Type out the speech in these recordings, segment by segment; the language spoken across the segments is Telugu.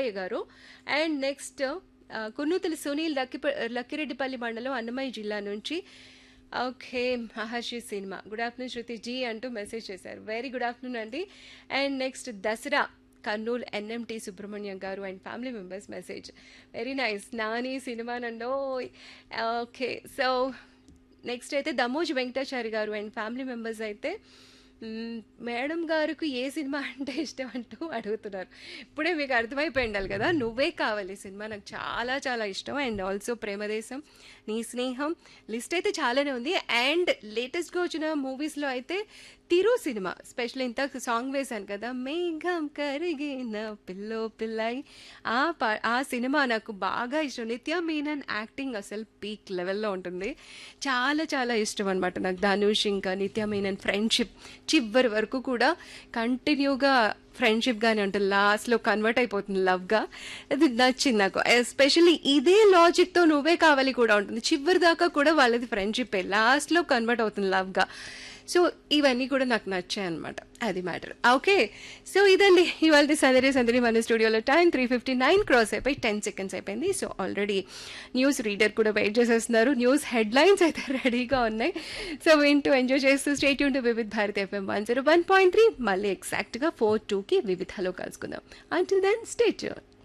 సుబ్బయ్య గారు అండ్ నెక్స్ట్ కున్నూతల సునీల్ లక్కి లక్కిరెడ్డిపల్లి మండలం అన్నమయ్య జిల్లా నుంచి okay Maharshi cinema good afternoon Shruti ji అంటూ మెసేజ్ చేశారు వెరీ గుడ్ ఆఫ్టర్నూన్ అండి and next Dasara Kurnool NMT Subrahmanyam గారు and family members message very nice Nani cinema నండో ఓకే సో నెక్స్ట్ అయితే దమోజ్ వెంకటాచారి గారు అండ్ ఫ్యామిలీ మెంబర్స్ అయితే మ్మ్, మేడం గారికి ఏ సినిమా అంటే ఇష్టం అంటూ అడుగుతున్నారు ఇప్పుడే మీకు అర్థమైపోయి ఉండాలి కదా నువ్వే కావాలి సినిమా నాకు చాలా చాలా ఇష్టం అండ్ ఆల్సో ప్రేమదేశం నీ స్నేహం లిస్ట్ అయితే చాలానే ఉంది అండ్ లేటెస్ట్గా వచ్చిన మూవీస్లో అయితే తిరు సినిమా స్పెషల్ ఇంత సాంగ్ వేశాను కదా మేఘం కరిగిన పిల్లో పిల్లై ఆ పా ఆ సినిమా నాకు బాగా ఇష్టం నిత్య మీనన్ యాక్టింగ్ అసలు పీక్ లెవెల్లో ఉంటుంది చాలా చాలా ఇష్టం అనమాట నాకు ధనుష్ ఇంకా నిత్య మీనన్ ఫ్రెండ్షిప్ చివరి వరకు కూడా కంటిన్యూగా ఫ్రెండ్షిప్గానే ఉంటుంది లాస్ట్లో కన్వర్ట్ అయిపోతుంది లవ్గా అది నచ్చింది నాకు ఎస్పెషల్లీ ఇదే లాజిక్తో నువ్వే కావాలి కూడా ఉంటుంది చివరి దాకా కూడా వాళ్ళది ఫ్రెండ్షిప్ లాస్ట్లో కన్వర్ట్ అవుతుంది లవ్గా సో ఇవన్నీ కూడా నాకు నచ్చాయి అనమాట అది మ్యాటర్ ఓకే సో ఇదండి ఇవాళ సందడి సందడి మన స్టూడియోలో time three fifty nine cross అయిపోయి టెన్ సెకండ్స్ అయిపోయింది సో ఆల్రెడీ న్యూస్ రీడర్ కూడా వెయిట్ చేసేస్తున్నారు న్యూస్ హెడ్లైన్స్ అయితే రెడీగా ఉన్నాయి సో వింటూ ఎంజాయ్ చేస్తూ స్టేట్ యూన్ to Vividh Bharat FM one zero one point three మళ్ళీ ఎగ్జాక్ట్గా ఫోర్ టూకి వివిధలో కలుసుకుందాం అంటిల్ దెన్ స్టేట్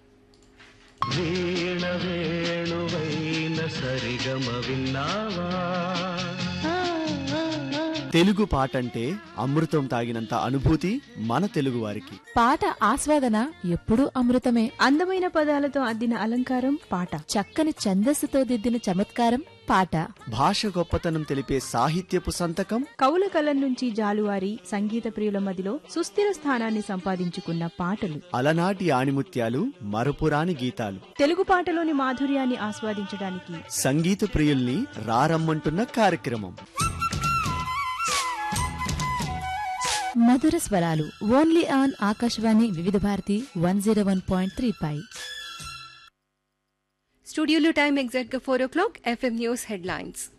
వీణ వేణువైన సరిగమ విన్నావా తెలుగు పాటంటే అమృతం తాగినంత అనుభూతి మన తెలుగువారికి పాట ఆస్వాదన ఎప్పుడూ అమృతమే అందమైన పదాలతో అద్దిన అలంకారం పాట చక్కని ఛందస్సుతో దిద్దిన చమత్కారం పాట భాష గొప్పతనం తెలిపే సాహిత్యపు సంతకం కవుల కలం నుంచి జాలువారి సంగీత ప్రియుల మదిలో సుస్థిర స్థానాన్ని సంపాదించుకున్న పాటలు అలనాటి ఆణిముత్యాలు మరపురాని గీతాలు తెలుగు పాటలోని మాధుర్యాన్ని ఆస్వాదించడానికి సంగీత ప్రియుల్ని రారమ్మంటున్న కార్యక్రమం మధుర స్వరాలు only on Akashvani Vividh Bharati one zero one point three పై స్టూడియోలో టైం ఎగ్జాక్ట్గా four o'clock FM news headlines